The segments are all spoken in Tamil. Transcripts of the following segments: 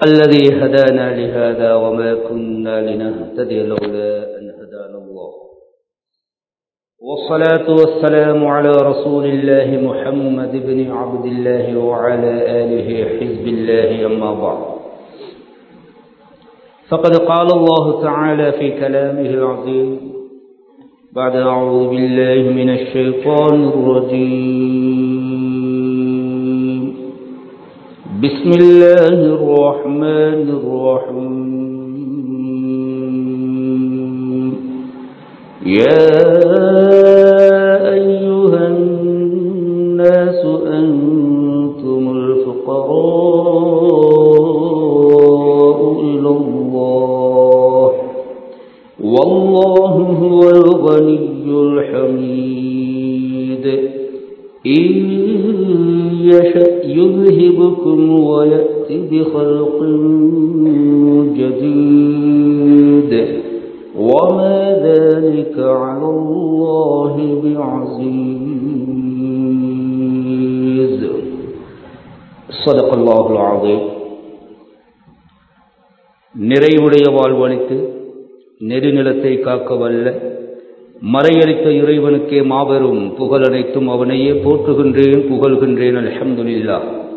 الذي هدانا لهذا وما كنا لنهتدي لولا أن هدانا الله والصلاة والسلام على رسول الله محمد بن عبد الله وعلى آله حزب الله أما بعد فقد قال الله تعالى في كلامه العظيم بعد أعوذ بالله من الشيطان الرجيم بسم الله الرحمن الرحيم يا أيها الناس أنتم الفقراء إلى الله والله هو الغني الحميد إن يشأ يذهبكم ويأتي بخلق جديد وما ذلك على الله بعزيز صدق الله العظيم நிறைவுடைய வாழ்வழித்து நெடுநிலத்தை காக்க வல்ல மறையளித்த இறைவனுக்கே மாபெரும் புகழ் அனைத்தும் அவனையே போற்றுகின்றேன் புகழ்கின்றேன் அலமதுல்லா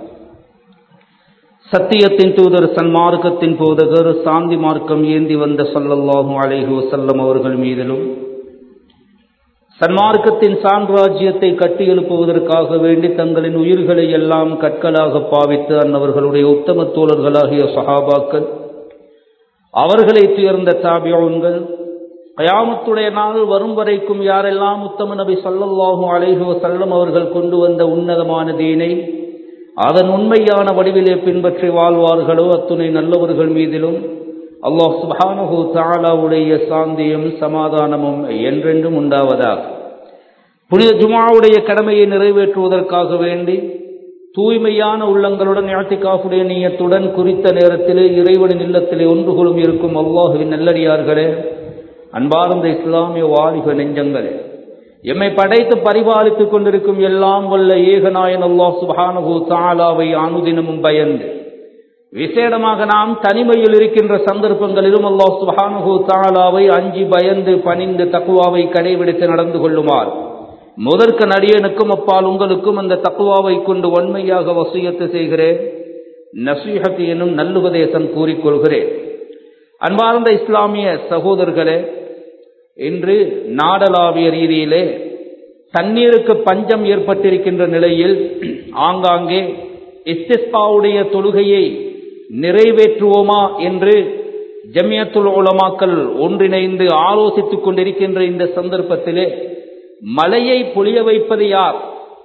சத்தியத்தின் தூதர் சன்மார்க்கத்தின் போதகர் சாந்தி மார்க்கம் ஏந்தி வந்த சொல்லல்லாஹும் அலைஹு வசல்லம் அவர்கள் மீதிலும் சன்மார்க்கத்தின் சாம்ராஜ்யத்தை கட்டி எழுப்புவதற்காக வேண்டி தங்களின் உயிர்களை எல்லாம் கற்களாக பாவித்து அன்னவர்களுடைய உத்தம தோழர்களாகிய சஹாபாக்கள் அவர்களை துயர்ந்த தாபியோன்கள் கயாமத்துடைய நாள் வரும் வரைக்கும் யாரெல்லாம் உத்தம நபி சொல்லல்லாஹும் அலைஹு வசல்லம் அவர்கள் கொண்டு வந்த உன்னதமான தீனை அதன் உண்மையான வடிவிலே பின்பற்றி வாழ்வார்களோ அத்துணை நல்லவர்கள் மீதிலும் அல்லாஹ் சுபானஹு தாலாவுடைய சாந்தியும் சமாதானமும் என்றென்றும் உண்டாவதாக புனித ஜுமாவுடைய கடமையை நிறைவேற்றுவதற்காக வேண்டி தூய்மையான உள்ளங்களுடன் யாத்திகாஃபுடைய நீயத்துடன் குறித்த நேரத்திலே இறைவனின் இல்லத்திலே ஒன்று கொள்ளும் இருக்கும் அல்லாஹுவின் நல்லடியார்களே அன்பார்ந்த இஸ்லாமிய வாலிப நெஞ்சங்களே எம்மை படைத்து பரிபாலித்துக் கொண்டிருக்கும் எல்லாம் வல்ல ஏகநாயன் அல்லாஹ் சுபானகு தாலாவை அனுதினமும் பயந்து விசேடமாக நாம் தனிமையில் இருக்கின்ற சந்தர்ப்பங்களிலும் அல்லாஹ் சுபானகு தாலாவை அஞ்சி பயந்து பணிந்து தக்குவாவை கடைபிடித்து நடந்து கொள்ளுமாறு முதற்க நடிகனுக்கும் அப்பால் உங்களுக்கும் அந்த தக்குவாவை கொண்டு வன்மையாக வசியத்து செய்கிறேன் நசீஹத் எனும் நல்லுபதேசம் கூறிக்கொள்கிறேன் அன்பார்ந்த இஸ்லாமிய சகோதரர்களே இன்று நாடளாவிய ரீதியிலே தண்ணீருக்கு பஞ்சம் ஏற்பட்டிருக்கின்ற நிலையில் ஆங்காங்கே இஸ்திஸ்பாவுடைய தொழுகையை நிறைவேற்றுவோமா என்று ஜமியத்துல் உலமாக்கள் ஒன்றிணைந்து ஆலோசித்துக் கொண்டிருக்கின்ற இந்த சந்தர்ப்பத்திலே மலையை பொழிய வைப்பது யார்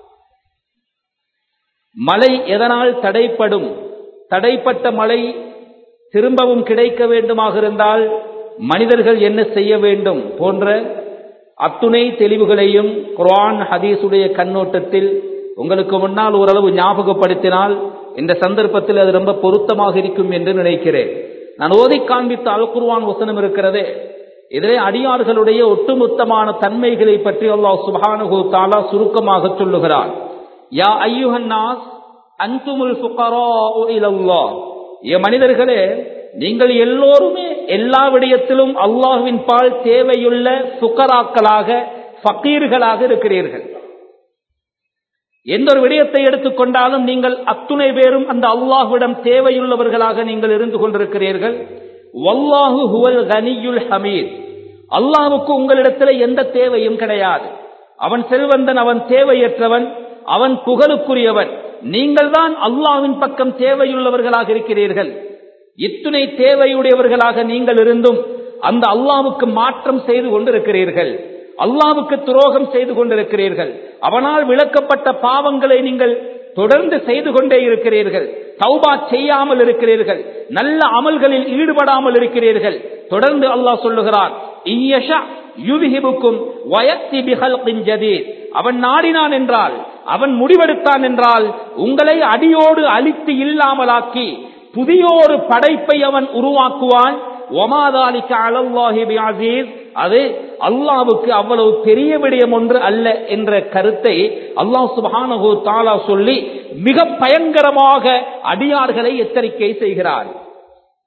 மழை எதனால் தடைப்படும் தடைப்பட்ட மழை திரும்பவும் கிடைக்க வேண்டுமாக இருந்தால் மனிதர்கள் என்ன செய்ய வேண்டும் போன்ற அத்துணை தெளிவுகளையும் குரான் ஹதீஸுடைய கண்ணோட்டத்தில் உங்களுக்கு முன்னால் ஓரளவு ஞாபகப்படுத்தினால் இந்த சந்தர்ப்பத்தில் அது ரொம்ப பொருத்தமாக இருக்கும் என்று நினைக்கிறேன் நான் ஓதி காண்பித்த அல் குர்வான் வசனம் இருக்கிறதே இதிலே அடியார்களுடைய ஒட்டுமொத்தமான தன்மைகளை பற்றி அல்லாஹ் சுபானுகு தாலா சுருக்கமாக சொல்லுகிறார் யா ஐயுஹன்னாஸ் அன்துமுல் ஃபுகரா இலல்லாஹ் ஏ மனிதர்களே நீங்கள் எல்லோருமே எல்லா விடயத்திலும் அல்லாஹுவின் பால் தேவையுள்ள சுக்கராக்களாக ஃபக்கீர்களாக இருக்கிறீர்கள் எந்த ஒரு விடயத்தை எடுத்துக்கொண்டாலும் நீங்கள் அத்துணை பேரும் அந்த அல்லாஹுவிடம் தேவையுள்ளவர்களாக நீங்கள் இருந்து கொண்டிருக்கிறீர்கள் வல்லாஹு ஹுவல் கனியுல் ஹமீத் அல்லாஹுக்கு உங்களிடத்தில் எந்த தேவையும் கிடையாது அவன் செல்வந்தன் அவன் தேவையற்றவன் அவன் புகழுக்குரியவன் நீங்கள் தான் அல்லாவின் பக்கம் தேவையுள்ளவர்களாக இருக்கிறீர்கள் இத்துணை தேவையுடையவர்களாக நீங்கள் இருந்தும் அந்த அல்லாவுக்கு மாற்றம் செய்து கொண்டிருக்கிறீர்கள் அல்லாவுக்கு துரோகம் செய்து கொண்டிருக்கிறீர்கள் அவனால் விளக்கப்பட்ட பாவங்களை நீங்கள் தொடர்ந்து செய்து கொண்டே இருக்கிறீர்கள் தௌபா செய்யாமல் இருக்கிறீர்கள் நல்ல அமல்களில் ஈடுபடாமல் இருக்கிறீர்கள் தொடர்ந்து அல்லாஹ் சொல்லுகிறான் அவன் நாடினான் என்றால் அவன் முடிவெடுத்தான் என்றால் உங்களை அடியோடு அழித்து இல்லாமலாக்கி புதியோரு படைப்பை அவன் உருவாக்குவான் ஒமாதாலிக்க அலல்லாஹி அசீஸ் அது அல்லாவுக்கு அவ்வளவு பெரிய விடயம் ஒன்று அல்ல என்ற கருத்தை அல்லாஹ் சுபானகு தாலா சொல்லி மிக பயங்கரமாக அடியார்களை எச்சரிக்கை செய்கிறார்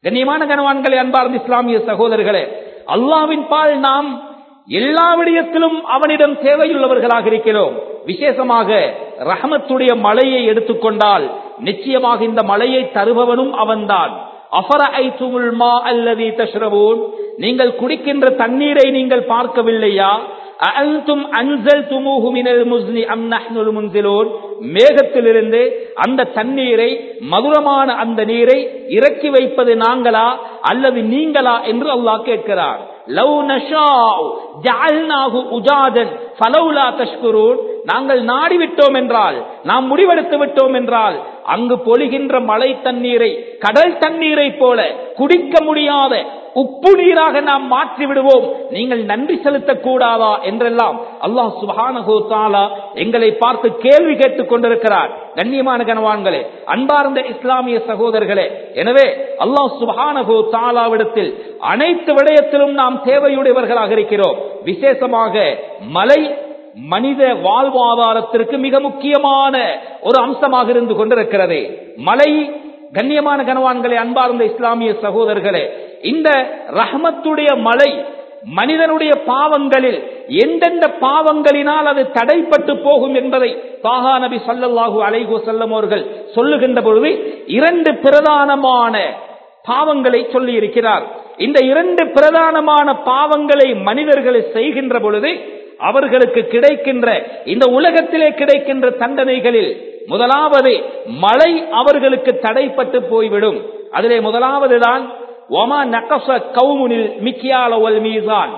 கண்ணியமான கனவான்களே அன்பார்ந்த இஸ்லாமிய சகோதரர்களே அல்லாவின் பால் நாம் எல்லா விடயத்திலும் அவனிடம் தேவையுள்ளவர்களாக இருக்கிறோம் விசேஷமாக ரஹமத்துடைய மழையை எடுத்துக்கொண்டால் நிச்சயமாக இந்த மழையை தருபவனும் அவன்தான் அஃபரஐத்துமுல் மா அல்லதி தஷ்ரபூன் நீங்கள் குடிக்கின்ற தண்ணீரை நீங்கள் பார்க்கவில்லையா அஅன்தும் அன்சல்துமூஹு மினல் முஸ்னி அம் நஹ்னுல் முன்சிலூன் மேகத்திலிருந்து அந்த தண்ணீரை மதுரமான அந்த நீரை இறக்கி வைப்பது நாங்களா அல்லது நீங்களா என்று அல்லாஹ் கேட்கிறார் லவ் நஷாஉ ஜஅல்நாஹு உஜாதன் ஃபலௌலா தஷ்குரூன் நாங்கள் நாடிவிட்டோம் என்றால் நாம் முடிவெடுத்து விட்டோம் என்றால் அங்கு பொழிகின்ற மழை தண்ணீரை கடல் தண்ணீரை போல குடிக்க முடியாத உப்பு நீராக நாம் மாற்றி விடுவோம் நீங்கள் நன்றி செலுத்தக் கூடாதா என்றெல்லாம் அல்லாஹ் சுபஹானஹு தஆலா எங்களை பார்த்து கேள்வி கேட்டுக் கொண்டிருக்கிறார் கண்ணியமான கனவான்களே அன்பார்ந்த இஸ்லாமிய சகோதரர்களே எனவே அல்லாஹ் சுபஹானஹு தஆலாவிடத்தில் அனைத்து விடயத்திலும் நாம் தேவையுடையவர்களாக இருக்கிறோம் விசேஷமாக மலை மனித வாழ்வாதாரத்திற்கு மிக முக்கியமான ஒரு அம்சமாக இருந்து கொண்டிருக்கிறது மலை கண்ணியமான கனவான்களே அன்பார்ந்த இஸ்லாமிய சகோதரர்களே இந்த ரஹமத்துடைய மலை மனிதனுடைய பாவங்களில் எந்தெந்த பாவங்களினால் அது தடைப்பட்டு போகும் என்பதை தாகா நபி சல்லல்லாஹு அலைஹு செல்லம் அவர்கள் சொல்லுகின்ற பொழுது இரண்டு பிரதானமான பாவங்களை சொல்லி இருக்கிறார் இந்த இரண்டு பிரதானமான பாவங்களை மனிதர்கள் செய்கின்ற பொழுது அவர்களுக்கு கிடைக்கின்ற இந்த உலகத்திலே கிடைக்கின்ற தண்டனைகளில் முதலாவது மழை அவர்களுக்கு தடைப்பட்டு போய்விடும் அதிலே முதலாவது தான் ஒமா நகச கவுமுனில் மிக்கியாலவல் மீசான்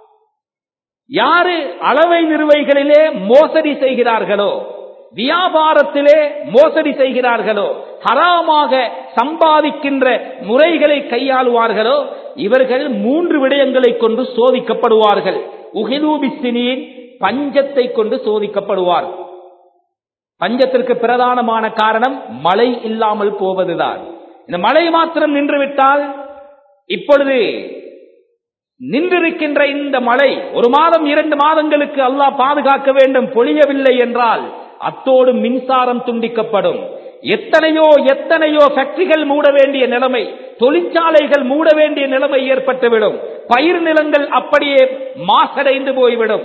யாரு அளவை நிறுவைகளிலே மோசடி செய்கிறார்களோ வியாபாரத்திலே மோசடி செய்கிறார்களோ ஹராமாக சம்பாதிக்கின்ற முறைகளை கையாளுவார்களோ இவர்கள் மூன்று விடயங்களை கொண்டு சோதிக்கப்படுவார்கள் உகிலூபிஸ்தினியின் பஞ்சத்தை கொண்டு சோதிக்கப்படுவார் பஞ்சத்திற்கு பிரதானமான காரணம் மழை இல்லாமல் போவதுதான் இந்த மழை மாத்திரம் நின்றுவிட்டால் இப்பொழுது நின்றிருக்கின்ற இந்த மழை ஒரு மாதம் இரண்டு மாதங்களுக்கு அல்லாஹ் பாதுகாக்க வேண்டும் பொழியவில்லை என்றால் அத்தோடு மின்சாரம் துண்டிக்கப்படும் எத்தனையோ எத்தனையோ ஃபேக்டரிகள் மூட வேண்டிய நிலைமை தொழிற்சாலைகள் மூட வேண்டிய நிலைமை ஏற்பட்டுவிடும் பயிர் நிலங்கள் அப்படியே மாசடைந்து போய்விடும்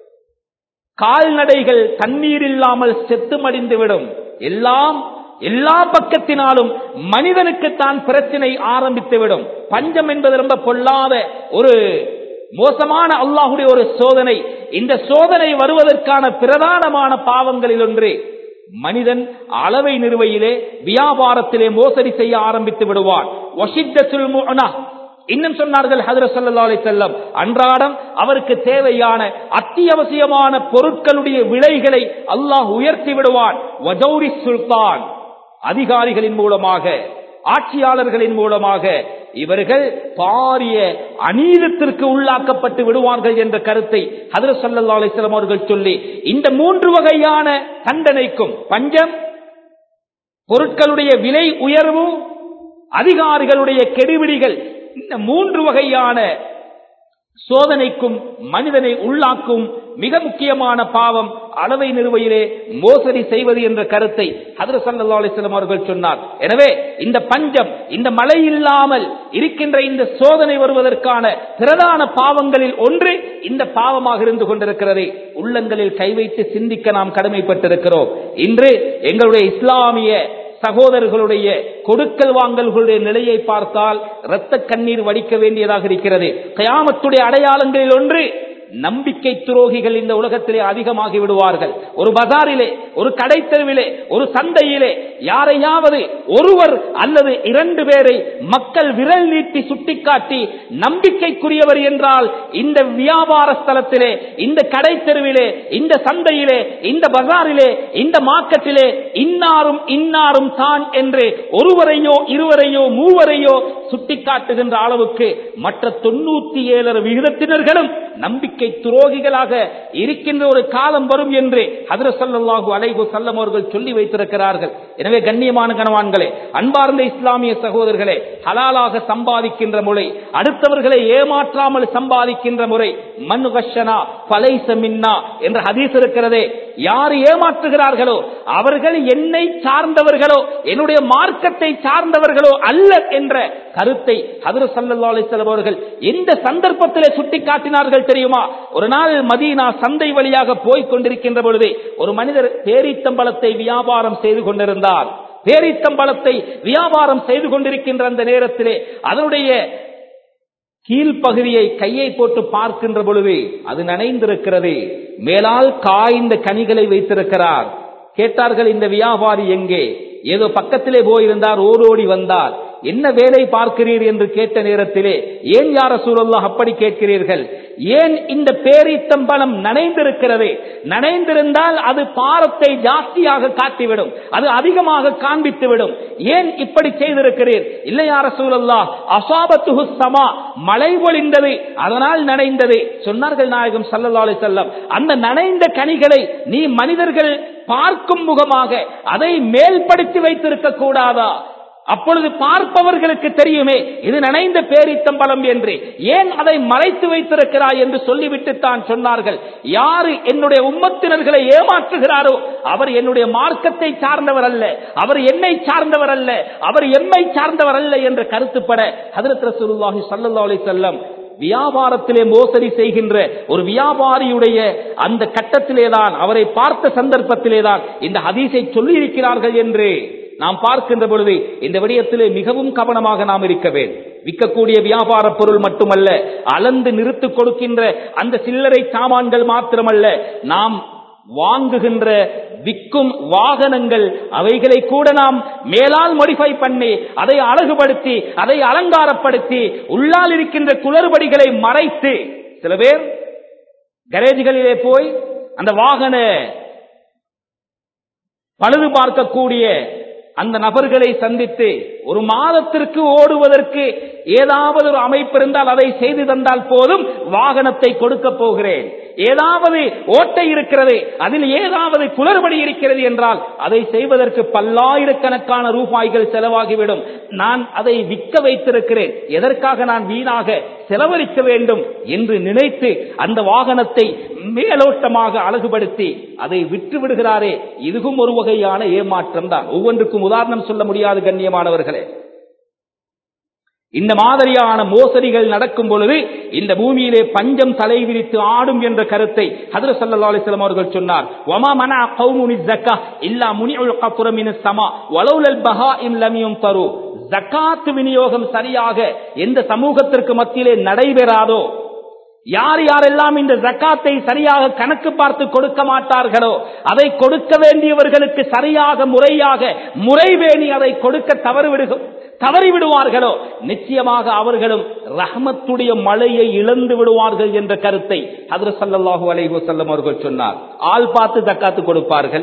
கால்நடைகள் தண்ணீர் இல்லாமல் செத்து மடிந்துவிடும் எல்லாம் எல்லா பக்கத்தினாலும் மனிதனுக்கு தான் பிரச்சனை ஆரம்பித்துவிடும் பஞ்சம் என்பது ரொம்ப பொல்லாத ஒரு மோசமான அல்லாஹுடைய ஒரு சோதனை இந்த சோதனை வருவதற்கான பிரதானமான பாவங்களில் ஒன்று மனிதன் அளவை நிறுவையிலே வியாபாரத்திலே மோசடி செய்ய ஆரம்பித்து விடுவான் இன்னும் சொன்னார்கள் ஹதர சல்லா அலி செல்லம் அன்றாடம் அவருக்கு தேவையான அத்தியாவசியமான பொருட்களுடைய விலைகளை அல்லாஹ் உயர்த்தி விடுவான் வஜௌரி சுல்தான் அதிகாரிகளின் மூலமாக ஆட்சியாளர்களின் மூலமாக இவர்கள் பாரிய அநீதத்திற்கு உள்ளாக்கப்பட்டு விடுவார்கள் என்ற கருத்தை ஹதர சல்லா அலிஸ்லாம் அவர்கள் சொல்லி இந்த மூன்று வகையான தண்டனைக்கும் பஞ்சம் பொருட்களுடைய விலை உயர்வு அதிகாரிகளுடைய கெடுபிடிகள் இந்த மூன்று வகையான சோதனைக்கும் மனிதனை உள்ளாக்கும் மிக முக்கியமான பாவம் அளவை நிறுவையிலே மோசடி செய்வது என்ற கருத்தை ஹதர சல்லா அலிஸ்லாம் அவர்கள் சொன்னார் எனவே இந்த பஞ்சம் இந்த மழை இல்லாமல் இருக்கின்ற இந்த சோதனை வருவதற்கான பிரதான பாவங்களில் ஒன்று இந்த பாவமாக இருந்து கொண்டிருக்கிறது உள்ளங்களில் கை வைத்து சிந்திக்க நாம் கடமைப்பட்டிருக்கிறோம் இன்று எங்களுடைய இஸ்லாமிய சகோதரர்களுடைய கொடுக்கல் வாங்கல்களுடைய நிலையை பார்த்தால் இரத்த கண்ணீர் வடிக்க வேண்டியதாக இருக்கிறது கயாமத்துடைய அடையாளங்களில் ஒன்று நம்பிக்கை துரோகிகள் இந்த உலகத்திலே அதிகமாகி விடுவார்கள் ஒரு பஜாரிலே ஒரு கடைத்தெருவிலே ஒரு சந்தையிலே யாரையாவது ஒருவர் அல்லது இரண்டு பேரை மக்கள் விரல் நீட்டி சுட்டிக்காட்டி நம்பிக்கைக்குரியவர் என்றால் இந்த வியாபார ஸ்தலத்திலே இந்த கடைத்தெருவிலே இந்த சந்தையிலே இந்த பஜாரிலே இந்த மார்க்கெட்டிலே இன்னாரும் இன்னாரும் தான் என்று ஒருவரையோ இருவரையோ மூவரையோ சுட்டிக்காட்டுகின்ற அளவுக்கு மற்ற தொண்ணூத்தி ஏழு விகிதத்தினர்களும் நம்பிக்கை துரோகிகளாக இருக்கின்ற ஒரு காலம் வரும் என்று ஹதர சல்லாஹூ அலைகு சல்லம் அவர்கள் சொல்லி வைத்திருக்கிறார்கள் எனவே கண்ணியமான கணவான்களே அன்பார்ந்த இஸ்லாமிய சகோதரர்களே ஹலாலாக சம்பாதிக்கின்ற முறை அடுத்தவர்களை ஏமாற்றாமல் சம்பாதிக்கின்ற முறை மனு கஷனா பலைச மின்னா என்ற ஹதீஸ் இருக்கிறதே யார் ஏமாற்றுகிறார்களோ அவர்கள் என்னை சார்ந்தவர்களோ என்னுடைய மார்க்கத்தை சார்ந்தவர்களோ அல்ல என்ற கருத்தை ஹதரத் ஸல்லல்லாஹு அலைஹி வஸல்லம் அவர்கள் எந்த சந்தர்ப்பத்திலே சுட்டி காட்டினார்கள் தெரியுமா ஒரு நாள் மதீனா சந்தை வழியாக போய்க் கொண்டிருக்கின்ற பொழுது ஒரு மனிதர் பேரித்தம்பளத்தை வியாபாரம் செய்து கொண்டிருந்தார் பேரித்தம்பளத்தை வியாபாரம் செய்து கொண்டிருக்கின்ற அந்த நேரத்திலே அதனுடைய கீழ்ப்பகுதியை கையை போட்டு பார்க்கின்ற பொழுது அது நனைந்திருக்கிறது மேலால் காய்ந்த கனிகளை வைத்திருக்கிறார் கேட்டார்கள் இந்த வியாபாரி எங்கே ஏதோ பக்கத்திலே போயிருந்தார் ஓடோடி வந்தார் என்ன வேலை பார்க்கிறீர் என்று கேட்ட நேரத்திலே ஏன் யார சூழல்லா அப்படி கேட்கிறீர்கள் ஏன் இந்த பேரீத்தம்பலம் நனைந்திருக்கிறது நனைந்திருந்தால் அது பாரத்தை ஜாஸ்தியாக காட்டிவிடும் அது அதிகமாக காண்பித்துவிடும் ஏன் இப்படி செய்திருக்கிறீர் இல்லை யார சூழல்லா அசாபத்து சமா மழை பொழிந்தது அதனால் நனைந்தது சொன்னார்கள் நாயகம் சல்லல்லா அலைஹி வஸல்லம் அந்த நனைந்த கனிகளை நீ மனிதர்கள் பார்க்கும் முகமாக அதை மேல்படுத்தி வைத்திருக்க கூடாதா அப்பொழுது பார்ப்பவர்களுக்கு தெரியுமே இது நனைந்த பேரித்தம்பலம் என்று ஏன் அதை மறைத்து வைத்திருக்கிறாய் என்று சொல்லிவிட்டு தான் சொன்னார்கள் யாரு என்னுடைய உம்மத்தினர்களை ஏமாற்றுகிறாரோ அவர் என்னுடைய மார்க்கத்தை சார்ந்தவர் அல்ல அவர் என்னை சார்ந்தவர் அல்ல அவர் எம்மை சார்ந்தவர் அல்ல என்ற கருத்துப்பட ஹதரத் ரசூலுல்லாஹி ஸல்லல்லாஹு அலைஹி வஸல்லம் வியாபாரத்திலே மோசடி செய்கின்ற ஒரு வியாபாரியுடைய அந்த கட்டத்திலேதான் அவரை பார்த்த சந்தர்ப்பத்திலேதான் இந்த ஹதீஸை சொல்லி இருக்கிறார்கள் என்று நாம் பார்க்கின்ற பொழுது இந்த விடயத்திலே மிகவும் கவனமாக நாம் இருக்க வேண்டும் விற்கக்கூடிய வியாபார பொருள் மட்டுமல்ல அளந்து நிறுத்து கொடுக்கின்ற அந்த சில்லறை சாமான்கள் மாத்திரமல்ல நாம் வாங்குகின்ற விற்கும் வாகனங்கள் அவைகளை கூட நாம் மேலால் மோடிஃபை பண்ணி அதை அழகுபடுத்தி அதை அலங்காரப்படுத்தி உள்ளால் இருக்கின்ற குளறுபடிகளை மறைத்து சில பேர் கரேஜ்களிலே போய் அந்த வாகன பழுது பார்க்கக்கூடிய அந்த நபர்களை சந்தித்து ஒரு மாதத்திற்கு ஓடுவதற்கு ஏதாவது ஒரு அமைப்பு இருந்தால் அதை செய்து தந்தால் போதும் வாகனத்தை கொடுக்க போகிறேன் ஏதாவது ஓட்டை இருக்கிறது அதில் ஏதாவது குளறுபடி இருக்கிறது என்றால் அதை செய்வதற்கு பல்லாயிரக்கணக்கான ரூபாய்கள் செலவாகிவிடும் நான் அதை விற்க வைத்திருக்கிறேன் எதற்காக நான் வீணாக செலவழிக்க வேண்டும் என்று நினைத்து அந்த வாகனத்தை மேலோட்டமாக அழகுபடுத்தி அதை விற்று விடுகிறாரே இதுவும் ஒரு வகையான ஏமாற்றம் தான் ஒவ்வொன்றுக்கும் உதாரணம் சொல்ல முடியாது கண்ணியமானவர்களே இந்த மாதிரியான மோசடிகள் நடக்கும் பொழுது இந்த பூமியிலே பஞ்சம் தலை விரித்து ஆடும் என்ற கருத்தை ஹதர சல்லா அலிஸ்லாம் அவர்கள் சொன்னார் வமா மனா கௌமுனி ஜக்கா இல்லா முனியுல் கப்புரம் மின சமா வலவுலல் பஹா இம் லமியும் தரு ஜக்காத்து விநியோகம் சரியாக எந்த சமூகத்திற்கு மத்தியிலே நடைபெறாதோ யார் யாரெல்லாம் இந்த ஜக்காத்தை சரியாக கணக்கு பார்த்து கொடுக்க மாட்டார்களோ அதை கொடுக்க வேண்டியவர்களுக்கு சரியாக முறையாக முறைவேணி அதை கொடுக்க தவறு தவறி விடுவார்களோ நிச்சயமாக அவர்களும் ரஹமத்துடைய மழையை இழந்து விடுவார்கள் என்ற கருத்தை அதிர சல்லாஹூ அலைஹு செல்லம் அவர்கள் சொன்னார் ஆள் பார்த்து ஜக்காத்து கொடுப்பார்கள்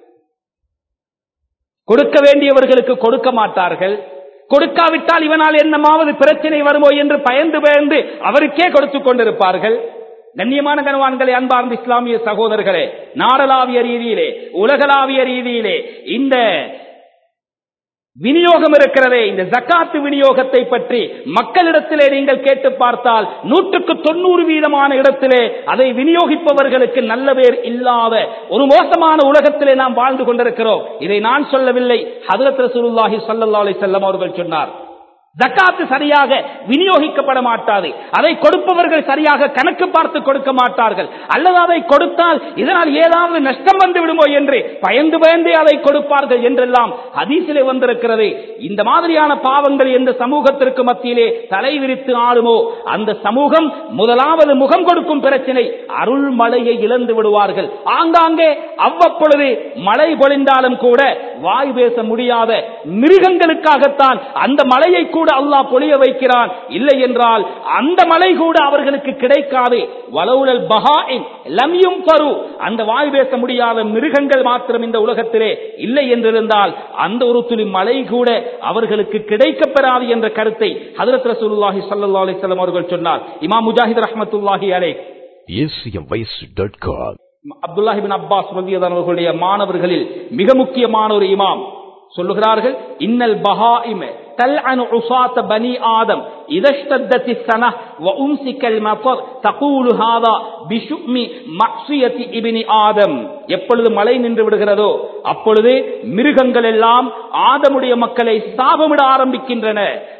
கொடுக்க வேண்டியவர்களுக்கு கொடுக்க மாட்டார்கள் கொடுக்காவிட்டால் இவனால் என்னமாவது பிரச்சனை வருமோ என்று பயந்து பயந்து அவருக்கே கொடுத்துக் கொண்டிருப்பார்கள் கண்ணியமான கனவான்களை அன்பார்ந்த இஸ்லாமிய சகோதரர்களே நாடளாவிய ரீதியிலே உலகளாவிய ரீதியிலே இந்த விநியோகம் இருக்கிறதே இந்த ஜக்காத்து விநியோகத்தை பற்றி மக்களிடத்திலே நீங்கள் கேட்டு பார்த்தால் நூற்றுக்கு தொண்ணூறு வீதமான இடத்திலே அதை விநியோகிப்பவர்களுக்கு நல்ல பேர் இல்லாத ஒரு மோசமான உலகத்திலே நாம் வாழ்ந்து கொண்டிருக்கிறோம் இதை நான் சொல்லவில்லை ஹதரத் ரசூலுல்லாஹி ஸல்லல்லாஹு அலைஹி வஸல்லம் அவர்கள் சொன்னார் ஜக்காத்து சரியாக விநியோகிக்கப்பட மாட்டாது அதை கொடுப்பவர்கள் சரியாக கணக்கு பார்த்து கொடுக்க மாட்டார்கள் அல்லது அதை கொடுத்தால் இதனால் ஏதாவது நஷ்டம் வந்து விடுமோ என்று பயந்து பயந்தே அதை கொடுப்பார்கள் என்றெல்லாம் ஹதீசிலே வந்திருக்கிறது இந்த மாதிரியான பாவங்கள் எந்த சமூகத்திற்கு மத்தியிலே தலை விரித்து ஆளுமோ அந்த சமூகம் முதலாவது முகம் கொடுக்கும் பிரச்சனை அருள் மழையை இழந்து விடுவார்கள் ஆங்காங்கே அவ்வப்பொழுது மழை பொழிந்தாலும் கூட வாய் பேச முடியாத மிருகங்களுக்காகத்தான் அந்த மழையை கூட அல்லாஹ் பொழிய வைக்கிறான் இல்லை என்றால் அந்த மழை கூட அவர்களுக்கு கிடைக்காது வலவுலல் பஹாயின் லம்யும் பரு அந்த வாய் பேச முடியாத மிருகங்கள் மாத்திரம் இந்த உலகத்திலே இல்லை என்றிருந்தால் அந்த ஒரு துளி மழை கூட அவர்களுக்கு கிடைக்கப்பெறாது என்ற கருத்தை ஹதரத் ரசூலுல்லாஹி ஸல்லல்லாஹு அலைஹி வஸல்லம் அவர்கள் சொன்னார் இமாம் முஜாஹித் ரஹ்மத்துல்லாஹி அலைஹ் acmvoice.com அப்துல்லாஹிபின் அப்பாஸ் ரலியல்லாஹு அவர்களுடைய மாணவர்களில் மிக முக்கியமான ஒரு இமாம் சொல்லுகிறார்கள் இன்னல் பஹாயிம تلعن عصاة بني آدم إذا اشتدت السنة وأمسك المطر تقول هذا بشؤم معصية ابن آدم எப்பொழுது மழை நின்று விடுகிறதோ அப்பொழுது மிருகங்கள் எல்லாம் ஆதமுடைய மக்களை சாபமிட ஆரம்பிக்கின்றன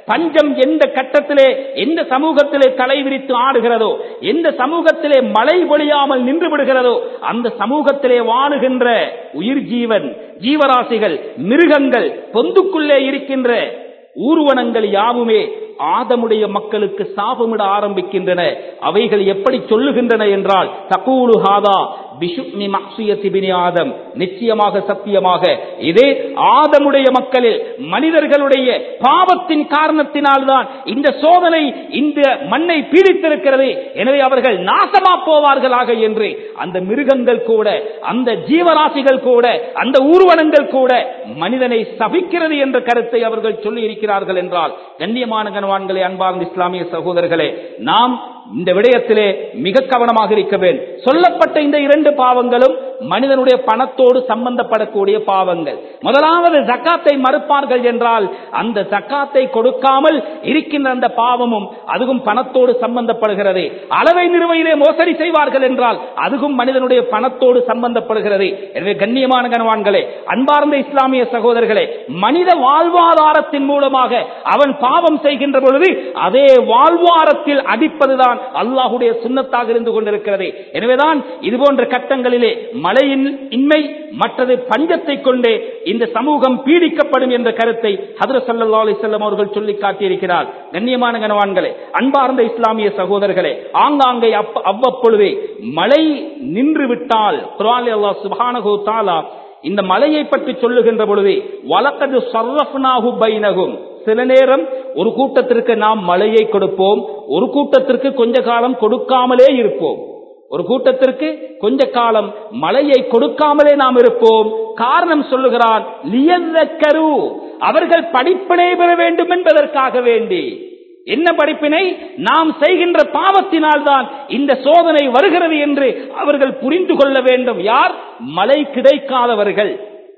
பஞ்சம் எந்த கட்டத்திலே எந்த சமூகத்திலே தலை விரித்து ஆடுகிறதோ எந்த சமூகத்திலே மழை பொழியாமல் நின்று விடுகிறதோ அந்த சமூகத்திலே வாழுகின்ற உயிர் ஜீவன் ஜீவராசிகள் மிருகங்கள் பொந்துக்குள்ளே இருக்கின்ற ஊர்வனங்கள் யாவுமே ஆதமுடைய மக்களுக்கு சாபமிட ஆரம்பிக்கின்றன அவைகள் எப்படி சொல்லுகின்றன என்றால் தகூலு ஹாதா பிஷுக்னி மக்சுயத்தி பினி ஆதம் நிச்சயமாக சத்தியமாக இதே ஆதமுடைய மக்களில் மனிதர்களுடைய பாவத்தின் காரணத்தினால்தான் இந்த சோதனை இந்த மண்ணை பீடித்திருக்கிறது எனவே அவர்கள் நாசமா போவார்களாக என்று அந்த மிருகங்கள் கூட அந்த ஜீவராசிகள் கூட அந்த ஊர்வனங்கள் கூட மனிதனை சபிக்கிறது என்ற கருத்தை அவர்கள் சொல்லி இருக்கிறார்கள் என்றால் கண்ணியமான கனவான்களே அன்பார்ந்த இஸ்லாமிய சகோதரர்களே நாம் இந்த விடயத்திலே மிக கவனமாக இருக்க வேண்டும் சொல்லப்பட்ட இந்த இரண்டு பாவங்களும் மனிதனுடைய பணத்தோடு சம்பந்தப்படக்கூடிய பாவங்கள் முதலாவது ஜக்காத்தை மறுப்பார்கள் என்றால் அந்த ஜக்காத்தை கொடுக்காமல் இருக்கின்ற அந்த பாவமும் அதுவும் பணத்தோடு சம்பந்தப்படுகிறது அளவை நிறுவையிலே மோசடி செய்வார்கள் என்றால் அதுவும் மனிதனுடைய பணத்தோடு சம்பந்தப்படுகிறது எனவே கண்ணியமான கனவான்களே அன்பார்ந்த இஸ்லாமிய சகோதரர்களே மனித வாழ்வாதாரத்தின் மூலமாக அவன் பாவம் செய்கின்ற பொழுது அதே வாழ்வாரத்தில் அடிப்பதுதான் அல்லாஹுடைய சுண்ணத்தாக இருந்து கொண்டிருக்கிறது எனவேதான் இது போன்ற கட்டங்களிலே மழையின் இன்மை மற்றது பஞ்சத்தை கொண்டே இந்த சமூகம் பீடிக்கப்படும் என்ற கருத்தை ஹதர சல்லா அலிசல்லம் அவர்கள் சொல்லி காட்டியிருக்கிறார் கண்ணியமான கனவான்களே அன்பார்ந்த இஸ்லாமிய சகோதரர்களே ஆங்காங்கே அப்ப- அவ்வப்பொழுதே மழை நின்று விட்டால் குர்ஆனிலே அல்லாஹ் சுப்ஹானஹு தஆலா இந்த மலையை பற்றி சொல்லுகின்ற பொழுது வலக்கது சர்ரஃப்னாஹு பைனகும் சில நேரம் ஒரு கூட்டத்திற்கு நாம் மழையை கொடுப்போம் ஒரு கூட்டத்திற்கு கொஞ்ச காலம் கொடுக்காமலே இருப்போம் ஒரு கூட்டத்திற்கு கொஞ்ச காலம் மழையை கொடுக்காமலே நாம் இருப்போம் காரணம் சொல்லுகிறான் லியல்லக்கரு அவர்கள் படிப்பினை பெற வேண்டும் என்பதற்காக வேண்டி என்ன படிப்பினை நாம் செய்கின்ற பாவத்தினால் தான் இந்த சோதனை வருகிறது என்று அவர்கள் புரிந்து கொள்ள வேண்டும் யார் மழை கிடைக்காதவர்கள்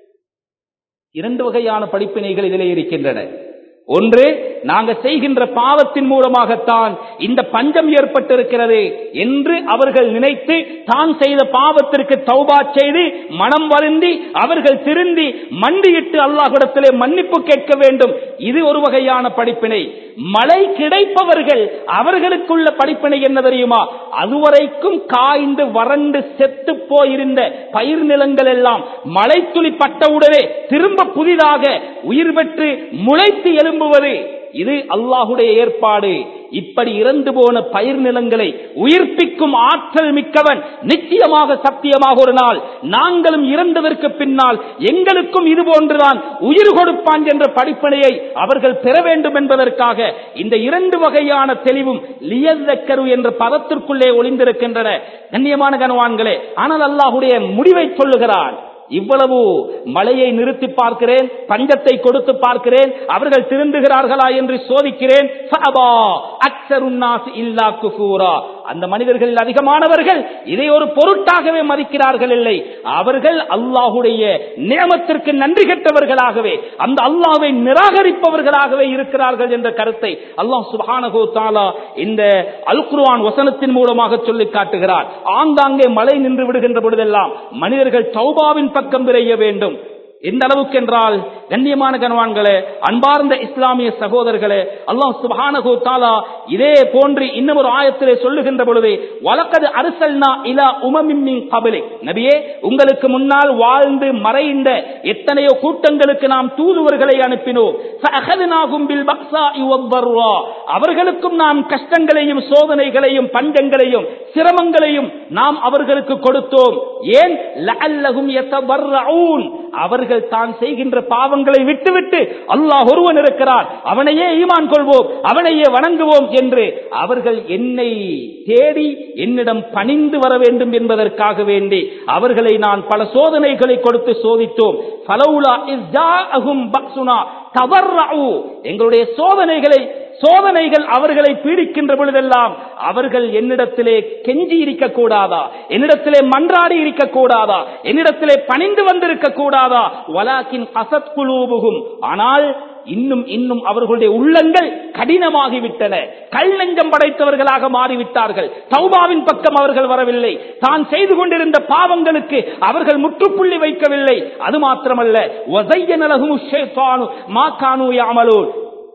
இரண்டு வகையான படிப்பினைகள் இதிலே இருக்கின்றன ஒன்று நாங்க செய்கின்ற பாவத்தின் மூலமாகத்தான் இந்த பஞ்சம் ஏற்பட்டிருக்கிறது என்று அவர்கள் நினைத்து தான் செய்த பாவத்திற்கு தௌபா செய்து மனம் வருந்தி அவர்கள் திருந்தி மண்டியிட்டு அல்லாஹ்விடத்திலே மன்னிப்பு கேட்க வேண்டும் இது ஒரு வகையான படிப்பினை மழை கிடைப்பவர்கள் அவர்களுக்குள்ள படிப்பினை என்ன தெரியுமா அதுவரைக்கும் காய்ந்து வறண்டு செத்து போயிருந்த பயிர் நிலங்கள் எல்லாம் மழை துளி பட்டவுடனே திரும்ப புதிதாக உயிர் பெற்று முளைத்து எழும்புவது இது அல்லாஹுடைய ஏற்பாடு இப்படி இறந்து போன பயிர் நிலங்களை உயிர்ப்பிக்கும் ஆற்றல் மிக்கவன் நிச்சயமாக சத்தியமாக ஒரு நாள் நாங்களும் இறந்ததற்கு பின்னால் எங்களுக்கும் இது போன்றுதான் உயிர் கொடுப்பான் என்ற படிப்பனையை அவர்கள் பெற வேண்டும் என்பதற்காக இந்த இரண்டு வகையான தெளிவும் லியல்லக்கரு என்ற பதத்திற்குள்ளே ஒளிந்திருக்கின்றன கண்ணியமான கனவான்களே ஆனால் அல்லாஹுடைய முடிவை சொல்லுகிறான் இவ்வளவு மழையை நிறுத்தி பார்க்கிறேன் பஞ்சத்தை கொடுத்து பார்க்கிறேன் அவர்கள் திருந்துகிறார்களா என்று சோதிக்கிறேன் ஃபஅபா அக்ஸருன்னாஸ் இல்லா குஃபூரா அந்த மனிதர்கள் அதிகமானவர்கள் இதை ஒரு பொருட்டாகவே மதிக்கிறார்கள் இல்லை அவர்கள் அல்லாஹுடைய நியமத்திற்கு நன்றி கெட்டவர்களாகவே அந்த அல்லாஹ்வை நிராகரிப்பவர்களாகவே இருக்கிறார்கள் என்ற கருத்தை அல்லாஹ் சுப்ஹானஹு தஆலா இந்த அல் குர்ஆன் வசனத்தின் மூலமாக சொல்லி காட்டுகிறார் ஆங்காங்கே மழை நின்று விடுகின்ற பொழுதெல்லாம் மனிதர்கள் தௌபாவின் பக்கம் விரைய வேண்டும் எந்த அளவுக்கு என்றால் கண்ணியமான கனவான்களே அன்பார்ந்த இஸ்லாமிய சகோதரர்களே அல்லாஹ் சுப்ஹானஹு தஆலா இதே போன்று இன்னும் ஒரு ஆயத்திலே சொல்லுகின்ற பொழுது வலக்கது அர்சல்னா இலா உமமின் மின் கபலிக் நபியே உங்களுக்கு முன்னால் வாழ்ந்து மறைந்த எத்தனையோ கூட்டங்களுக்கு நாம் தூதுவர்களை அனுப்பினோம் ஃபஅഖذناهم بالبأساء والضراء அவர்களுக்கும் நாம் கஷ்டங்களையும் சோதனைகளையும் பஞ்சங்களையும் சிரமங்களையும் நாம் அவர்களுக்கு கொடுத்தோம் ஏன் லஅல்லஹும் யதபர்ரஊன் அவர்கள் தான் செய்கின்ற பாவங்களை விட்டுவிட்டு அல்லாஹ் ஒருவன் இருக்கிறார் அவனையே ஈமான் கொள்வோம் அவனையே வணங்குவோம் என்று அவர்கள் என்னை தேடி என்னிடம் பணிந்து வர வேண்டும் என்பதற்காக வேண்டி அவர்களை நான் பல சோதனைகளை கொடுத்து சோதித்தோம் ஃபலௌலா இஸ் ஜாஅஹும் பக்சுனா தவர்ரஊ எங்களுடைய சோதனைகளை சோதனைகள் அவர்களை பீடிக்கின்ற பொழுதெல்லாம் அவர்கள் என்னிடத்திலே கெஞ்சி இருக்க கூடாதா என்னிடத்திலே மன்றாடி இருக்க கூடாதா என்னிடத்திலே பணிந்து வந்திருக்க கூடாதா வலாக்கின் அசத் குலூபுகும் ஆனால் இன்னும் இன்னும் அவர்களுடைய உள்ளங்கள் கடினமாகிவிட்டன கல் நெஞ்சம் படைத்தவர்களாக மாறிவிட்டார்கள் தௌபாவின் பக்கம் அவர்கள் வரவில்லை தான் செய்து கொண்டிருந்த பாவங்களுக்கு அவர்கள் முற்றுப்புள்ளி வைக்கவில்லை அது மாத்திரமல்ல ஒசைய நலகும் மா கானு யாமலூன்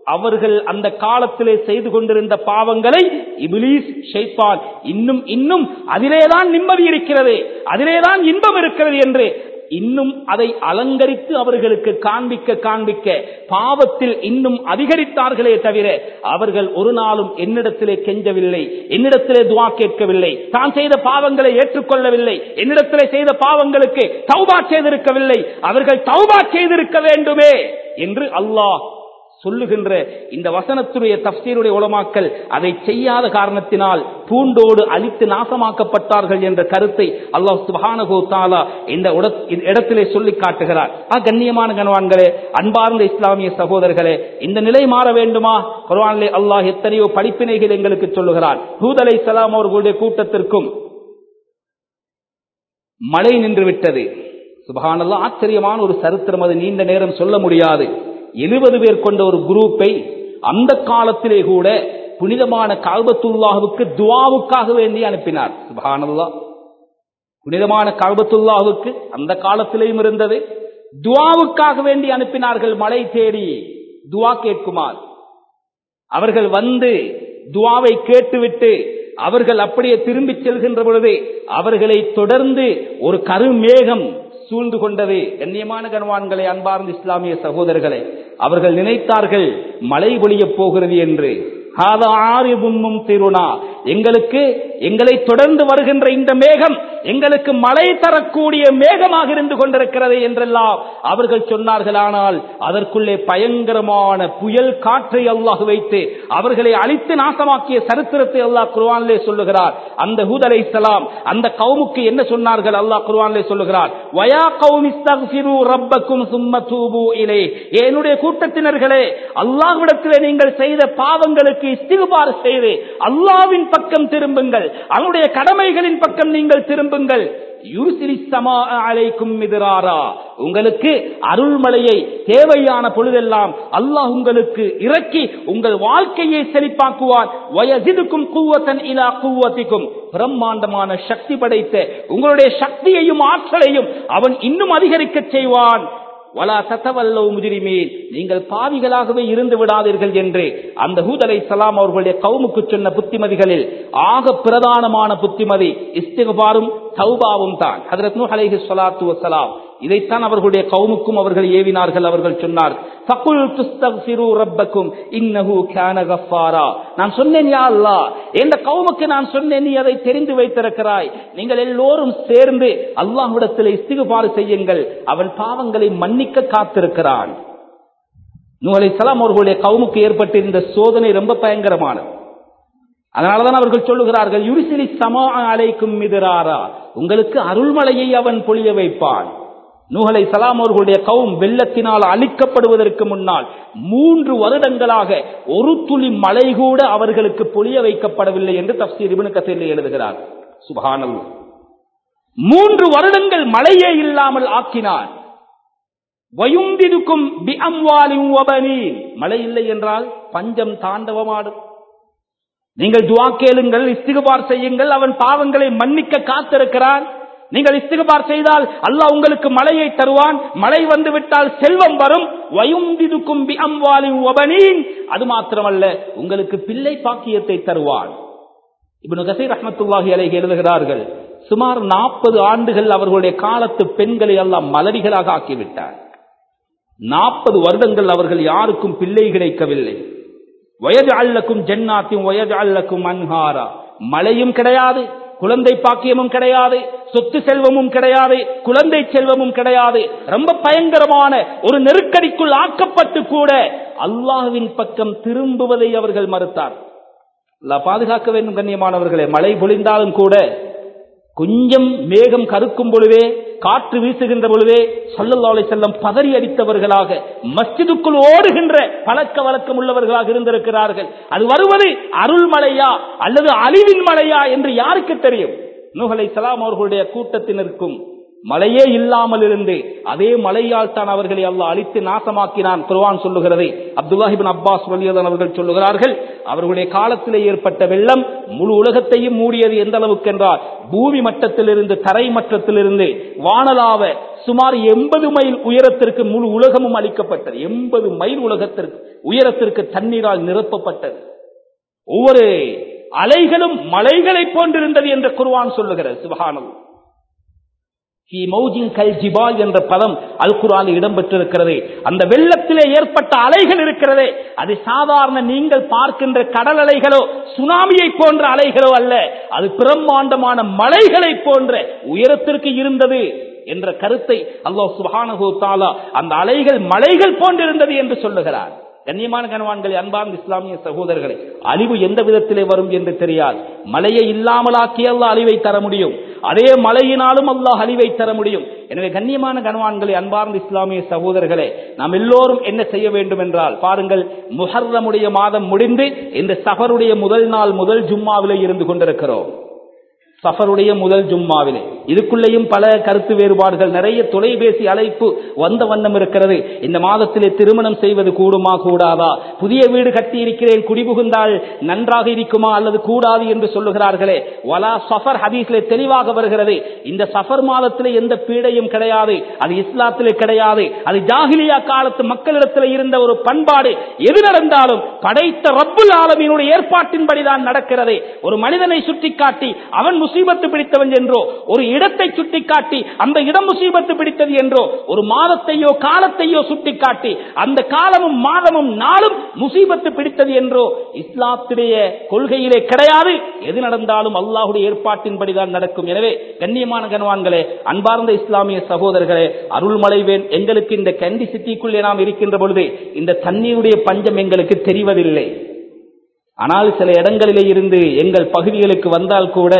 அவர்கள் அந்த காலத்திலே செய்து கொண்டிருந்த பாவங்களை இபிலீஸ் ஷைத்தான் இன்னும் இன்னும் அதிலேதான் நிம்மதி இருக்கிறது அதிலேதான் இன்பம் இருக்கிறது என்று இன்னும் அதை அலங்கரித்து அவர்களுக்கு காண்பிக்க காண்பிக்க பாவத்தில் இன்னும் அதிகரித்தார்களே தவிர அவர்கள் ஒரு நாளும் என்னிடத்திலே கெஞ்சவில்லை என்னிடத்திலே துவா கேட்கவில்லை தான் செய்த பாவங்களை ஏற்றுக்கொள்ளவில்லை என்னிடத்திலே செய்த பாவங்களுக்கு தௌபா செய்திருக்கவில்லை அவர்கள் தௌபா செய்திருக்க வேண்டுமே என்று அல்லாஹ் சொல்லுகின்ற இந்த வசனத்துடைய தப்சீருடைய உலமாக்கல் அதை செய்யாத காரணத்தினால் பூண்டோடு அழித்து நாசமாக்கப்பட்டார்கள் என்ற கருத்தை அல்லாஹ் சுபானகோ தாலா இந்த இடத்திலே சொல்லி காட்டுகிறார் ஆ கண்ணியமான கணவான்களே அன்பார்ந்த இஸ்லாமிய சகோதரர்களே இந்த நிலை மாற வேண்டுமா குர்ஆனிலே அல்லாஹ் எத்தனையோ படிப்பினைகள் எங்களுக்கு சொல்லுகிறார் ஹூத் அலை சலாம் அவர்களுடைய கூட்டத்திற்கும் மழை நின்று விட்டது சுபஹானல்லா ஆச்சரியமான ஒரு சரித்திரம் அது நீண்ட நேரம் சொல்ல முடியாது எழுபது பேர் கொண்ட ஒரு குரூப்பை அந்த காலத்திலே கூட புனிதமான கால்பத்துல்லாஹுக்கு துவாவுக்காக வேண்டி அனுப்பினார் சுபஹானல்லா புனிதமான கால்பத்துல்லாஹுக்கு அந்த காலத்திலேயும் இருந்தது துவாவுக்காக வேண்டி அனுப்பினார்கள் மழை தேடி துவா கேட்குமார் அவர்கள் வந்து துவாவை கேட்டுவிட்டு அவர்கள் அப்படியே திரும்பி செல்கின்ற பொழுது அவர்களை தொடர்ந்து ஒரு கருமேகம் சூழ்ந்து கொண்டது கண்ணியமான கனவான்களை அன்பார்ந்த இஸ்லாமிய சகோதரர்களை அவர்கள் நினைத்தார்கள் மழை பொழியப் போகிறது என்று திருநா எங்களுக்கு எங்களை தொடர்ந்து வருகின்ற இந்த மேகம் எங்களுக்கு மழை தரக்கூடிய மேகமாக இருந்து கொண்டிருக்கிறது என்றெல்லாம் அவர்கள் சொன்னார்கள் ஆனால் அதற்குள்ளே பயங்கரமான புயல் காற்றை அல்லாஹ் வைத்து அவர்களை அழித்து நாசமாக்கிய சரித்திரத்தை அல்லாஹ் குர்வானிலே சொல்லுகிறார் அந்த ஹூத் அலை சலாம் அந்த கவுமுக்கு என்ன சொன்னார்கள் அல்லாஹ் குர்வானிலே சொல்லுகிறார் வயா கவுமிஸ்தக்ஃபிரு ரப்பக்கும் சும்ம தூபு இலே என்னுடைய கூட்டத்தினர்களே அல்லாஹ்விடத்திலே நீங்கள் செய்த பாவங்களுக்கு இஸ்திகுபார் செய்து அல்லாவின் பக்கம் திரும்புங்கள் அவனுடைய கடமைகளின் பக்கம் நீங்கள் திரும்புங்கள் அலைக்கும் மிதிராரா உங்களுக்கு அருள்மலையை தேவையான பொழுதெல்லாம் அல்லாஹ் உங்களுக்கு இறக்கி உங்கள் வாழ்க்கையை செழிப்பாக்குவான் வயசிதுக்கும் கூவத்தன் இலா கூவத்திக்கும் பிரம்மாண்டமான சக்தி படைத்த உங்களுடைய சக்தியையும் ஆற்றலையும் அவன் இன்னும் அதிகரிக்க செய்வான் வலா தத்தவல்லோ முதிரிமீன் நீங்கள் பாவிகளாகவே இருந்து விடாதீர்கள் என்று அந்த ஹூத் அலை சலாம் அவர்களுடைய கவுமுக்கு சொன்ன புத்திமதிகளில் ஆக பிரதானமான புத்திமதி இஸ்திகபாரும் தௌபாவும் தான் ஹதரத் நூ அலைஹி ஸலாத்து வஸலாம் இதைத்தான் அவர்களுடைய கவுமுக்கும் அவர்கள் ஏவினார்கள் அவர்கள் சொன்னார் ஃபகுல் துஸ்தக்ஃபிரு ரப்பக்கும் இன்னஹு கான கஃபாரா நான் சொன்னேன் யா அல்லாஹ் இந்த கவுமுக்கு நான் சொன்னேன் நீ அதை தெரிந்து வைத்திருக்கிறாய் நீங்கள் எல்லோரும் சேர்ந்து அல்லாஹ்விடத்தில் இஸ்திகுபார் செய்யுங்கள் அவன் பாவங்களை மன்னிக்க காத்திருக்கிறான் நூ அலைஹிஸ்ஸலாம் அவர்களுடைய கவுமுக்கு ஏற்பட்டிருந்த சோதனை ரொம்ப பயங்கரமானது அதனாலதான் அவர்கள் சொல்லுகிறார்கள் யுரிசிலி சமா அலைக்கும் மிதிராரா உங்களுக்கு அருள்மலையை அவன் பொழிய வைப்பான் நூகலை சலாம் அவர்களுடைய கவும் வெள்ளத்தினால் அழிக்கப்படுவதற்கு முன்னால் மூன்று வருடங்களாக ஒரு துளி மழை கூட அவர்களுக்கு பொழிய வைக்கப்படவில்லை என்று தப்சீர் இபின் கசீரில் எழுதுகிறார் சுபானல் மூன்று வருடங்கள் மழையே இல்லாமல் ஆக்கினான் வயுந்திருக்கும் மழை இல்லை என்றால் பஞ்சம் தாண்டவமாடும் நீங்கள் துவா கேளுங்கள் இஸ்திகுபார் செய்யுங்கள் அவன் பாவங்களை மன்னிக்க காத்திருக்கிறான் நீங்கள் இஸ்திகுபார் செய்தால் அல்லாஹ் உங்களுக்கு மழையை தருவான் மழை வந்து விட்டால் செல்வம் வரும் வயுந்திருக்கும் அது மாத்திரமல்ல உங்களுக்கு பிள்ளை பாக்கியத்தை தருவான் இப்னு கசீர் ரஹமத்துல்லாஹி அலைஹி எழுதுகிறார்கள் சுமார் நாற்பது ஆண்டுகள் அவர்களுடைய காலத்து பெண்களை எல்லாம் மலரிகளாக ஆக்கிவிட்டார் நாற்பது வருடங்கள் அவர்கள் யாருக்கும் பிள்ளை கிடைக்கவில்லை வயது அல்லக்கும் ஜென்னாத்தையும் வயது அல்லக்கும் அன்ஹாரா மழையும் கிடையாது குழந்தை பாக்கியமும் கிடையாது சொத்து செல்வமும் கிடையாது குழந்தை செல்வமும் கிடையாது ரொம்ப பயங்கரமான ஒரு நெருக்கடிக்குள் ஆக்கப்பட்டு கூட அல்லாஹுவின் பக்கம் திரும்புவதை அவர்கள் மறுத்தார் பாதுகாக்க வேண்டும் கண்ணியமானவர்களே மழை பொழிந்தாலும் கூட கொஞ்சம் மேகம் கருக்கும் பொழுதே காற்று வீசுகின்ற பொழுதே சொல்லல்லாலை செல்லம் பதறி அடித்தவர்களாக மஸ்ஜிதுக்குள் ஓடுகின்ற பழக்க வழக்கம் உள்ளவர்களாக இருந்திருக்கிறார்கள் அது வருவது அருள் மலையா அல்லது அழிவின் மலையா என்று யாருக்கு தெரியும் நூகலை சலாம் அவர்களுடைய கூட்டத்தினருக்கும் மழையே இல்லாமல் இருந்து அதே மழையால் தான் அவர்களை அல்லாஹ் அழித்து நாசமாக்கினான் குர்ஆன் சொல்லுகிறது அப்துல்லாஹிபின் அப்பாஸ் வலியதன் அவர்கள் சொல்லுகிறார்கள் அவர்களுடைய காலத்திலே ஏற்பட்ட வெள்ளம் முழு உலகத்தையும் மூடியது எந்த அளவுக்கு என்றால் பூமி மட்டத்திலிருந்து தரை மட்டத்திலிருந்து வானலாவ சுமார் எண்பது மைல் உயரத்திற்கு முழு உலகமும் அளிக்கப்பட்டது எண்பது மைல் உலகத்திற்கு உயரத்திற்கு தண்ணீரால் நிரப்பப்பட்டது ஒவ்வொரு அலைகளும் மலைகளை போன்றிருந்தது என்று குர்ஆன் சொல்லுகிறது சுபஹானல்லாஹ் ஜிபால் என்ற பதம் அல் குரானில் இடம்பெற்றிருக்கிறது அந்த வெள்ளத்திலே ஏற்பட்ட அலைகள் இருக்கிறதே அது சாதாரண நீங்கள் பார்க்கின்ற கடல் அலைகளோ சுனாமியை போன்ற அலைகளோ அல்ல அது பிரம்மாண்டமான மலைகளை போன்ற உயரத்திற்கு இருந்தது என்ற கருத்தை அல்லாஹ் சுபானஹு தாலா அந்த அலைகள் மலைகள் போன்றிருந்தது என்று சொல்லுகிறார் கண்ணியமான கனவான்களை அன்பார்ந்த இஸ்லாமிய சகோதரர்களே அழிவு எந்த விதத்திலே வரும் என்று தெரியாது மலையை இல்லாமலாக்கி அல்லாஹ் அழிவை தர முடியும் அதே மலையினாலும் அல்லாஹ் அழிவை தர முடியும் எனவே கண்ணியமான கனவான்களை அன்பார்ந்த இஸ்லாமிய சகோதரர்களே நாம் எல்லோரும் என்ன செய்ய வேண்டும் என்றால் பாருங்கள் முஹர்ரமுடைய மாதம் முடிந்து இந்த சஃபருடைய முதல் நாள் முதல் ஜும்மாவிலே இருந்து கொண்டிருக்கிறோம் சஃபருடைய முதல் ஜும்மாவிலே இதுக்குள்ளேயும் பல கருத்து வேறுபாடுகள் நிறைய தொலைபேசி அழைப்பு வந்த வண்ணம் இருக்கிறது இந்த மாதத்திலே திருமணம் செய்வது கூடுமா கூடாதா புதிய வீடு கட்டி இருக்கிறேன் குடிபுகுந்தால் நன்றாக இருக்குமா அல்லது கூடாது என்று சொல்லுகிறார்களே வலா சஃபர் ஹதீஸ்ல தெளிவாக வருகிறது இந்த சஃபர் மாதத்திலே எந்த பீடையும் கிடையாது அது இஸ்லாத்திலே கிடையாது அது ஜாகிலியா காலத்து மக்களிடத்தில் இருந்த ஒரு பண்பாடு எது நடந்தாலும் படைத்த ரப்புல் ஆலமீனுடைய ஏற்பாட்டின்படிதான் நடக்கிறது ஒரு மனிதனை சுட்டிக்காட்டி அவன் முசீபத்து பிடித்தவன் என்றோ ஒரு இடத்தை சுட்டிக்காட்டி அந்த இடம் முசீபத்து பிடித்தது என்றோ ஒரு மாதத்தையோ காலத்தையோ சுட்டிக்காட்டி அந்த காலமும் மாதமும் நாளும் முசீபத்து பிடித்தது என்றோ இஸ்லாத்துடைய கொள்கையிலே கிடையாது எது நடந்தாலும் அல்லாஹுடைய ஏற்பாட்டின்படிதான் நடக்கும் எனவே கண்ணியமான கனவான்களே அன்பார்ந்த இஸ்லாமிய சகோதரர்களே அருள்மலைவேன் எங்களுக்கு இந்த கண்டி சிட்டிக்குள்ளே நாம் இருக்கின்ற பொழுது இந்த தண்ணீருடைய பஞ்சம் எங்களுக்கு தெரிவதில்லை ஆனால் சில இடங்களிலே இருந்து எங்கள் பகுதிகளுக்கு வந்தால் கூட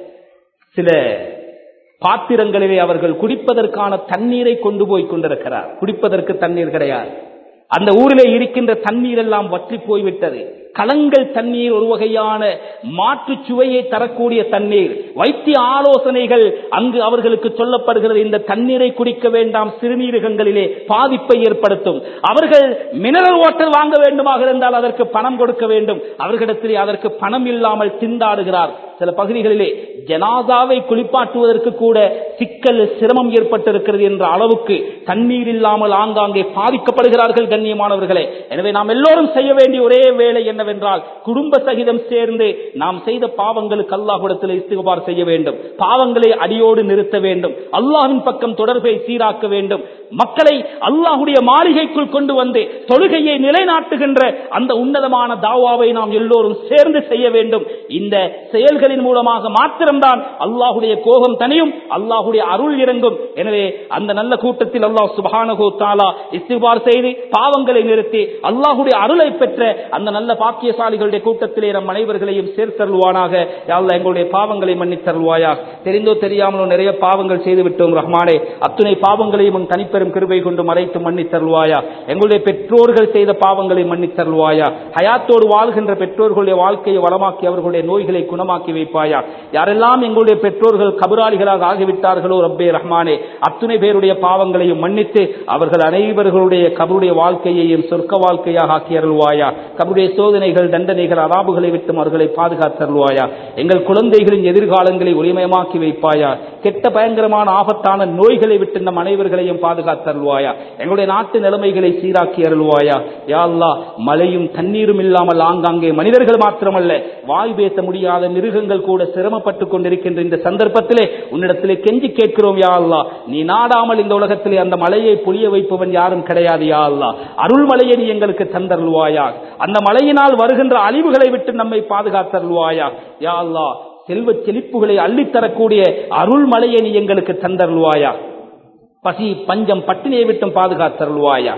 சில பாத்திரங்களிலே அவர்கள் குடிப்பதற்கான தண்ணீரை கொண்டு போய் கொண்டிருக்கிறார் குடிப்பதற்கு தண்ணீர் கிடையாது அந்த ஊரிலே இருக்கின்ற தண்ணீர் எல்லாம் வற்றி போய்விட்டது கலங்கள் தண்ணீர் ஒரு வகையான மாற்று சுவையை தரக்கூடிய தண்ணீர் வைத்திய ஆலோசனைகள் அங்கு அவர்களுக்கு சொல்லப்படுகிறது இந்த தண்ணீரை குடிக்க வேண்டாம் சிறுநீரகங்களிலே பாதிப்பை ஏற்படுத்தும் அவர்கள் மினரல் வாட்டர் வாங்க வேண்டுமாக இருந்தால் அதற்கு பணம் கொடுக்க வேண்டும் அவர்களிடத்திலே அதற்கு பணம் இல்லாமல் திண்டாடுகிறார் சில பகுதிகளிலே ஜனாதாவை குளிப்பாட்டுவதற்கு கூட சிக்கல் சிரமம் ஏற்பட்டிருக்கிறது என்ற அளவுக்கு தண்ணீர் இல்லாமல் ஆங்காங்கே பாதிக்கப்படுகிறார்கள் கண்ணியமானவர்களே எனவே நாம் எல்லோரும் செய்ய வேண்டிய ஒரே வேலை என்னவென்றால் குடும்ப சகிதம் சேர்ந்து நாம் செய்த பாவங்களுக்கு அல்லாஹுடத்தில் இஸ்திகபார் செய்ய வேண்டும் பாவங்களை அடியோடு நிறுத்த வேண்டும் அல்லாஹின் பக்கம் தொடர்பை சீராக்க வேண்டும் மக்களை அல்லாஹுடைய மாளிகைக்குள் கொண்டு வந்து தொழுகையை நிலைநாட்டுகின்ற அந்த உன்னதமான தாவாவை நாம் எல்லோரும் சேர்ந்து செய்ய வேண்டும் இந்த செயல்களின் மூலமாக மாத்திரம்தான் அல்லாஹுடைய கோபம் தனியும் அல்லாஹுடைய அருள் இறங்கும் எனவே அந்த நல்ல கூட்டத்தில் அல்லாஹ் சுபானகோ தாலா இஸ்திபார் செய்து பாவங்களை நிறுத்தி அல்லாஹுடைய அருளை பெற்ற அந்த நல்ல பாக்கியசாலிகளுடைய கூட்டத்திலே நம் அனைவர்களையும் சேர்த்தருள்வானாக யாழ்லா எங்களுடைய பாவங்களை மன்னித்தருள்வாயா தெரிந்தோ தெரியாமலோ நிறைய பாவங்கள் செய்து விட்டோம் ரஹ்மானே அத்துணை பாவங்களையும் உன் தனிப்பெரும் கிருபை கொண்டு மறைத்து மன்னித்தருள்வாயா எங்களுடைய பெற்றோர்கள் செய்த பாவங்களை மன்னித்தருள்வாயா ஹயாத்தோடு வாழ்கின்ற பெற்றோர்களுடைய வாழ்க்கையை வளமாக்கி அவர்களுடைய நோய்களை குணமாக்கி வைப்பாயா யாரெல்லாம் எங்களுடைய பெற்றோர்கள் கபராளிகளாக ஆகிவிட்டார்களோ ரப்பே ரஹ்மானே அத்துணை பேருடைய பாவங்களையும் மன்னித்து அவர்கள் அனைவர்களுடைய கபருடைய வாழ்க்கையையும் சொர்க்க வாழ்க்கையாக ஆக்கி அருள்வாயா கபருடைய சோதனைகள் தண்டனைகள் அராபுகளை விட்டும் அவர்களை பாதுகாத்தருள்வாயா எங்கள் குழந்தைகளின் எதிர்காலங்களை ஒளிமயமாக்கி வைப்பாயா கெட்ட பயங்கரமான ஆபத்தான நோய்களை விட்டு நம் அனைவர்களையும் பாதுகாத்தருள்வாயா எங்களுடைய நாட்டு நிலைமைகளை சீராக்கி அருள்வாயா யா அல்லாஹ் மழையும் தண்ணீரும் இல்லாமல் ஆங்காங்கே மனிதர்கள் மாத்திரமல்ல வாய் பேச முடியாத மிருகங்கள் கூட சிரமப்பட்டுக் கொண்டிருக்கின்ற இந்த சந்தர்ப்பத்திலே உன்னிடத்திலே கெஞ்சி கேட்கிறோம் யா அல்லாஹ் நீ நாடாமல் இந்த உலகத்திலே அந்த மலையை பொழிய வைப்பவன் யாரும் கிடையாது யா அல்லாஹ் அருள்மலையை நீ எங்களுக்கு தந்தருள்வாயா அந்த மலையினால் வருகின்ற அழிவுகளை விட்டு நம்மை பாதுகாத்தருள்வாயா யா அல்லாஹ் செல்வ செழிப்புகளை அள்ளித்தரக்கூடிய அருள்மலையை நீ எங்களுக்கு தந்தருள்வாயா பசி பஞ்சம் பட்டினியை விட்டும் பாதுகாத்தருள்வாயா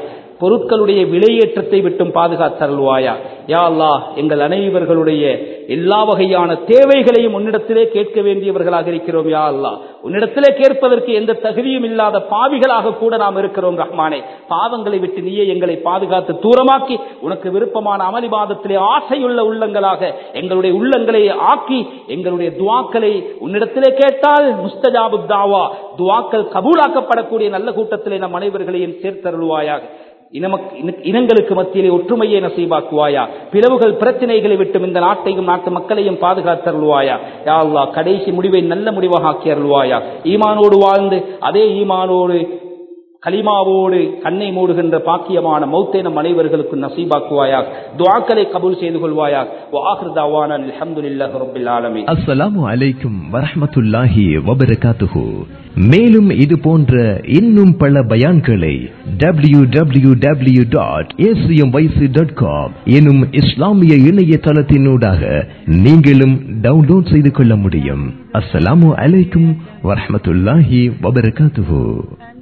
பொருட்களுடைய விலையேற்றத்தை விட்டும் பாதுகாத்தருள்வாயா யா அல்லாஹ் எங்கள் அனைவர்களுடைய எல்லா வகையான தேவைகளையும் உன்னிடத்திலே கேட்க வேண்டியவர்களாக இருக்கிறோம் யா அல்லாஹ் உன்னிடத்திலே கேட்பதற்கு எந்த தகுதியும் இல்லாத பாவிகளாக கூட நாம் இருக்கிறோம் ரஹ்மானே பாவங்களை விட்டு நீயே எங்களை பாதுகாத்து தூரமாக்கி உனக்கு விருப்பமான அமளிவாதத்திலே ஆசையுள்ள உள்ளங்களாக எங்களுடைய உள்ளங்களை ஆக்கி எங்களுடைய துவாக்களை உன்னிடத்திலே கேட்டால் முஸ்தஜாபு தாவா துவாக்கள் கபூலாக்கப்படக்கூடிய நல்ல கூட்டத்திலே நம் அனைவர்களையும் சேர்த்தருள்வாயாக இனமக்- இன- இனங்களுக்கு மத்தியிலே ஒற்றுமையை நசீபாக்குவாயா பிளவுகள் பிரச்சனைகளை விட்டும் இந்த நாட்டையும் நாட்டு மக்களையும் பாதுகாத்தருள்வாயா யா அல்லாஹ் கடைசி முடிவை நல்ல முடிவாக ஆக்கி அருள்வாயா ஈமானோடு வாழ்ந்து அதே ஈமானோடு கலிமாவோடு கண்ணை மூடுகின்ற பாக்கியமான மௌத்தை நம் அனைவர்களுக்கும் நசீபாக்குவாயாக துஆக்களை கபூல் செய்து கொள்வாயாக வாஹிர் தாவான அல்ஹம்துலில்லாஹி ரப்பில் ஆலமீன் அஸ்ஸலாமு அலைக்கும் வரஹ்மத்துல்லாஹி வபரகாத்துஹு மேலும் இது போன்ற இன்னும் பல பயான்களை W W W dot dot com எனும் இஸ்லாமிய இணையதளத்தினூடாக நீங்களும் டவுன்லோட் செய்து கொள்ள முடியும் அஸ்ஸலாமு அலைக்கும் வரஹ்மத்துல்லாஹி வபரகாத்துஹு